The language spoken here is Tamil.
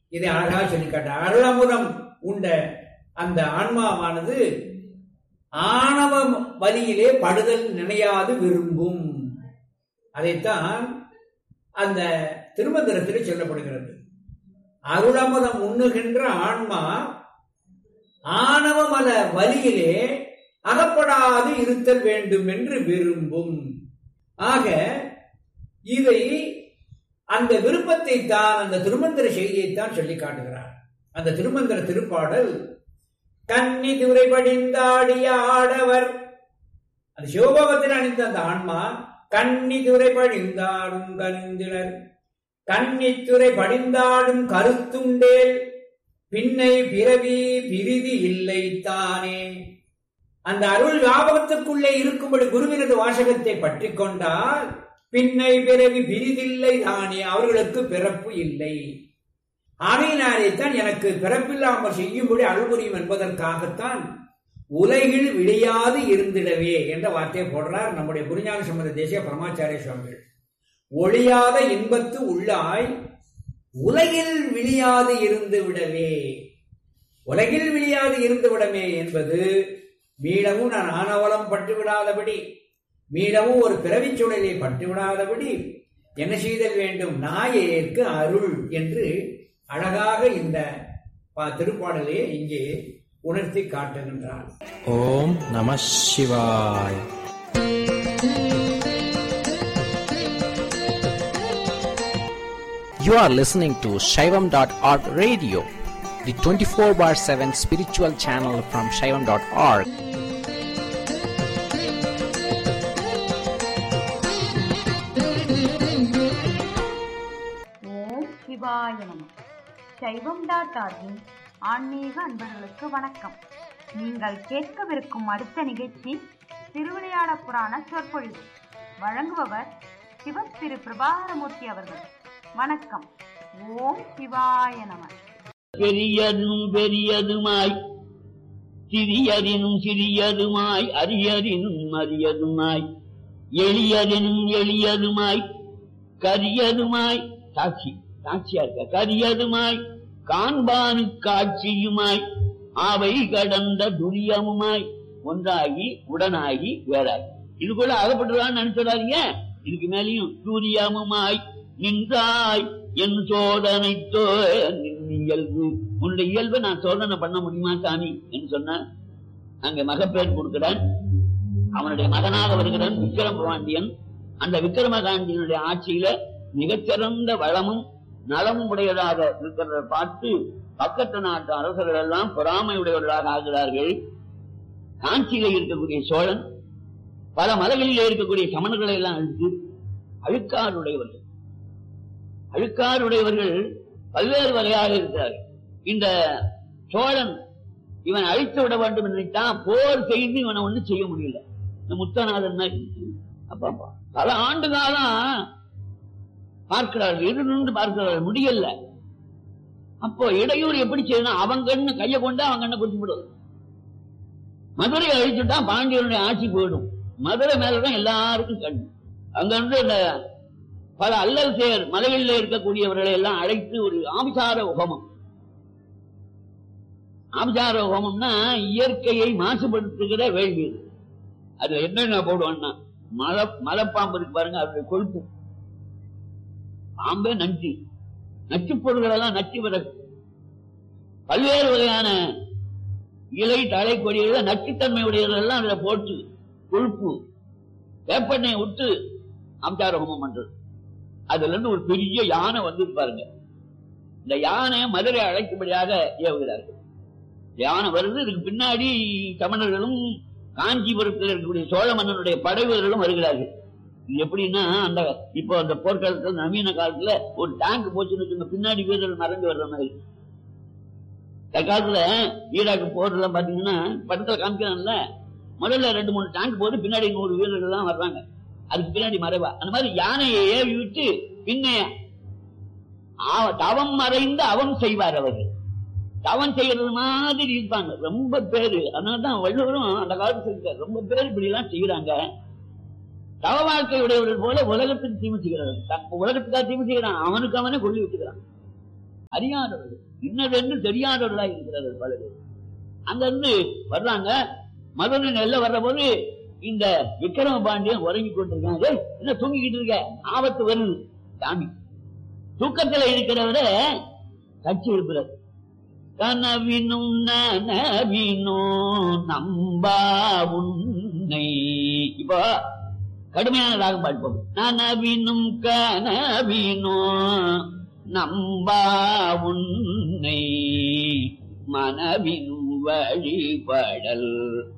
இதை அழகா சொல்லி காட்ட அருளமுதம் உண்ட அந்த ஆன்மாவானது ஆணவ வழியிலே படுதல் நினையாது விரும்பும் அதைத்தான் அந்த திருமந்திரத்தில் சொல்லப்படுகிறது அருளமுதம் உண்ணுகின்ற ஆன்மா ஆணவமல வழியிலே அகப்படாது இருத்தல் வேண்டும் என்று விரும்பும் ஆக இதை அந்த விருப்பத்தை தான் அந்த திருமந்திர செய்தியை தான் சொல்லி காட்டுகிறார் அந்த திருமந்திர திருப்பாடல் கன்னி துறை படிந்தாடிய ஆடவர் அந்த சிவபோகத்தில் அணிந்த அந்த ஆன்மா கன்னி துறை படிந்தாடும் கருந்தினர் கன்னித்துறை படிந்தாடும் கருத்துண்டேல் பின்னை பிறவி பிரிதி இல்லை தானே அந்த அருள் ஞாபகத்துக்குள்ளே இருக்கும்படி குருவினது வாசகத்தை பற்றி கொண்டால் பின்னை பிறவி பிரிதில்லை தானே அவர்களுக்கு பிறப்பு இல்லை ஆகையினாலேத்தான் எனக்கு பிறப்பில்லாமல் செய்யும்படி அருள் புரியும் என்பதற்காகத்தான் உலகில் விழியாது இருந்திடவே என்ற வார்த்தையை போடுறார் நம்முடைய குருஞான சம்பந்த தேசிய பரமாச்சாரிய சுவாமிகள் ஒளியாத இன்பத்து உள்ளாய் உலகில் விழியாது இருந்து விடவே உலகில் விழியாது இருந்து விடமே என்பது மீளவும் நான் ஆனவலம் பட்டு விடாதபடி மீளவும் ஒரு பிறவிச் சூழலை பட்டு விடாதபடி என்ன செய்தல் வேண்டும் நாயேற்கு அருள் என்று அழகாக இந்த பா- திருப்பாடலே இங்கே உணர்த்தி காட்டுகின்றார் ஓம் நம சிவாய் You are listening to Shaivam.org radio, the 24 bar 7 spiritual channel from Shaivam.org. ஓம் சிவாய நம சைவம் டாட் ஆர்கின் ஆன்மீக அன்பர்களுக்கு வணக்கம் நீங்கள் கேட்கவிருக்கும் அடுத்த நிகழ்ச்சி திருவிளையாட புராண சொற்பொழிவு வழங்குபவர் சிவ திரு பிரபாகரமூர்த்தி அவர்கள் வணக்கம் ஓம் சிவாய நம பெரியதும் பெரியதுமாய் சிறியரினும் சிறியதுமாய் அரியரினும் அரியதுமாய் எளியரினும் எளியதுமாய் கரியதுமாய் சாட்சி சாட்சியா இருக்க கரியதுமாய் காண்பானு காட்சியுமாய் அவை கடந்த துரியமுமாய் ஒன்றாகி உடனாகி வேறாகி இதுக்குள்ள அகப்பட்டுதான் நினைச்சிடாதீங்க இதுக்கு மேலேயும் சூரியமுமாய் நின்றாய் என் சோதனைத்தோ நின் இயல்பு உன்னுடைய இயல்பை நான் சோதனை பண்ண முடியுமா சாமி என்று சொன்ன அங்க மகப்பேர் கொடுக்கிறான் அவனுடைய மகனாக வருகிறான் விக்ரம பாண்டியன் அந்த விக்ரமகாண்டியனுடைய ஆட்சியில மிகச்சிறந்த வளமும் நலமும் உடையதாக இருக்கிறத பார்த்து பக்கத்து நாட்டு அரசர்கள் எல்லாம் பொறாமையுடையவர்களாக ஆகிறார்கள் காஞ்சியில இருக்கக்கூடிய சோழன் பல மலைகளிலே இருக்கக்கூடிய சமணர்களை எல்லாம் அழித்து அழுக்காறுடையவர்கள் அழுக்காறுடையவர்கள் பல்வேறு வகையாக இருக்கிறார்கள் இந்த சோழன் இவன் அழித்து விட வேண்டும் என்று நினைத்தான் போர் செய்து இவனை ஒண்ணும் செய்ய முடியல இந்த முத்தநாதன் மாதிரி. அப்ப அப்ப பல ஆண்டு காலம் பார்க்கிறார்கள் எது நின்று பார்க்கிறார்கள் முடியல அப்போ இடையூறு எப்படி செய்யணும் அவன் கண்ணு கையை கொண்டு அவன் கண்ணை குடிச்சு விடுவது மதுரை அழிச்சுட்டா பாண்டியனுடைய ஆட்சி போயிடும் மதுரை மேலதான் எல்லாருக்கும் கண் அங்க இருந்து இந்த பல அல்லல் சேர் மலைகளில் இருக்கக்கூடியவர்களை எல்லாம் அழைத்து ஒரு ஆபிசார உகமம் ஆபிசார உகமம்னா இயற்கையை மாசுபடுத்துகிற வேள்வி இது. அதுல என்னென்ன போடுவான்னா மலை மலைப்பாம்பு இருக்கு பாருங்க அதோட கொழுப்பு பாம்பே நஞ்சு நச்சுப் பொருள்கள் எல்லாம் நச்சு விறகு பல்வேறு வகையான இலை தலை கொடிகளை நச்சுத்தன்மை உடையதெல்லாம் அதுல போட்டு கொழுப்பு வேப்பெண்ணெய் விட்டு அம்சார ஹோமம் பண்றது அதுல இருந்து ஒரு பெரிய யானை வந்து பாருங்க இந்த யானை மதுரை அழைக்கும்படியாக ஏவுகிறார்கள் யானை வருது இதுக்கு பின்னாடி தமிழர்களும் காஞ்சிபுரத்தில் இருக்கக்கூடிய சோழ மன்னனுடைய படை வீரர்களும் வருகிறார்கள் இது எப்படின்னா அந்த இப்போ அந்த போர்க்காலத்துல நவீன காலத்துல ஒரு டேங்க் போச்சுன்னு வச்சுக்கோங்க, பின்னாடி வீரர்கள் மறைஞ்சு வர்ற மாதிரி தற்காலத்துல ஈராக்கு போர்லாம் பாத்தீங்கன்னா படத்துல காமிக்கிறான்ல முதல்ல ரெண்டு மூணு டேங்க் போது பின்னாடி நூறு வீரர்கள் தான் வர்றாங்க அதுக்கு பின்னாடி மறைவா அந்த மாதிரி யானையை ஏவி விட்டு பின்னே ஆ- தவம் மறைந்து அவம் செய்வார் அவர்கள் தவம் செய்யறது மாதிரி இருப்பாங்க ரொம்ப பேரு அதனாலதான் வள்ளுவரும் அந்த காலத்துல இருக்கார் ரொம்ப பேர் இப்படி எல்லாம் செய்யறாங்க தவ வாழ்க்கை உடையவர்கள் போல உலகத்துக்கு தீமை செய்கிறார்கள் த- உலகத்துக்காக தீமை செய்யறான் அவனுக்கு அவனே கொள்ளி வச்சுக்கிறான் அறியாதவர்கள் இன்னதென்று தெரியாதவர்களாக இருக்கிறார்கள் பல பேர் அங்கிருந்து வர்றாங்க மதுரை நெல்ல வர்ற போது இந்த விக்ரம பாண்டியன் உறங்கி கொண்டிருக்காங்க "ஏய், என்ன தூங்கிக்கிட்டு இருக்க ஆபத்து வருது சாமி தூக்கத்துல இருக்கிறவர கட்சி இருக்கிறார் கனவினும் நனவினும் நம்பா உன்னை இப்போ கடுமையான ராகம் பாடுப்போம் நனவினும் கனவினும் நம்பா உன்னை மனவினும் வழிபடல்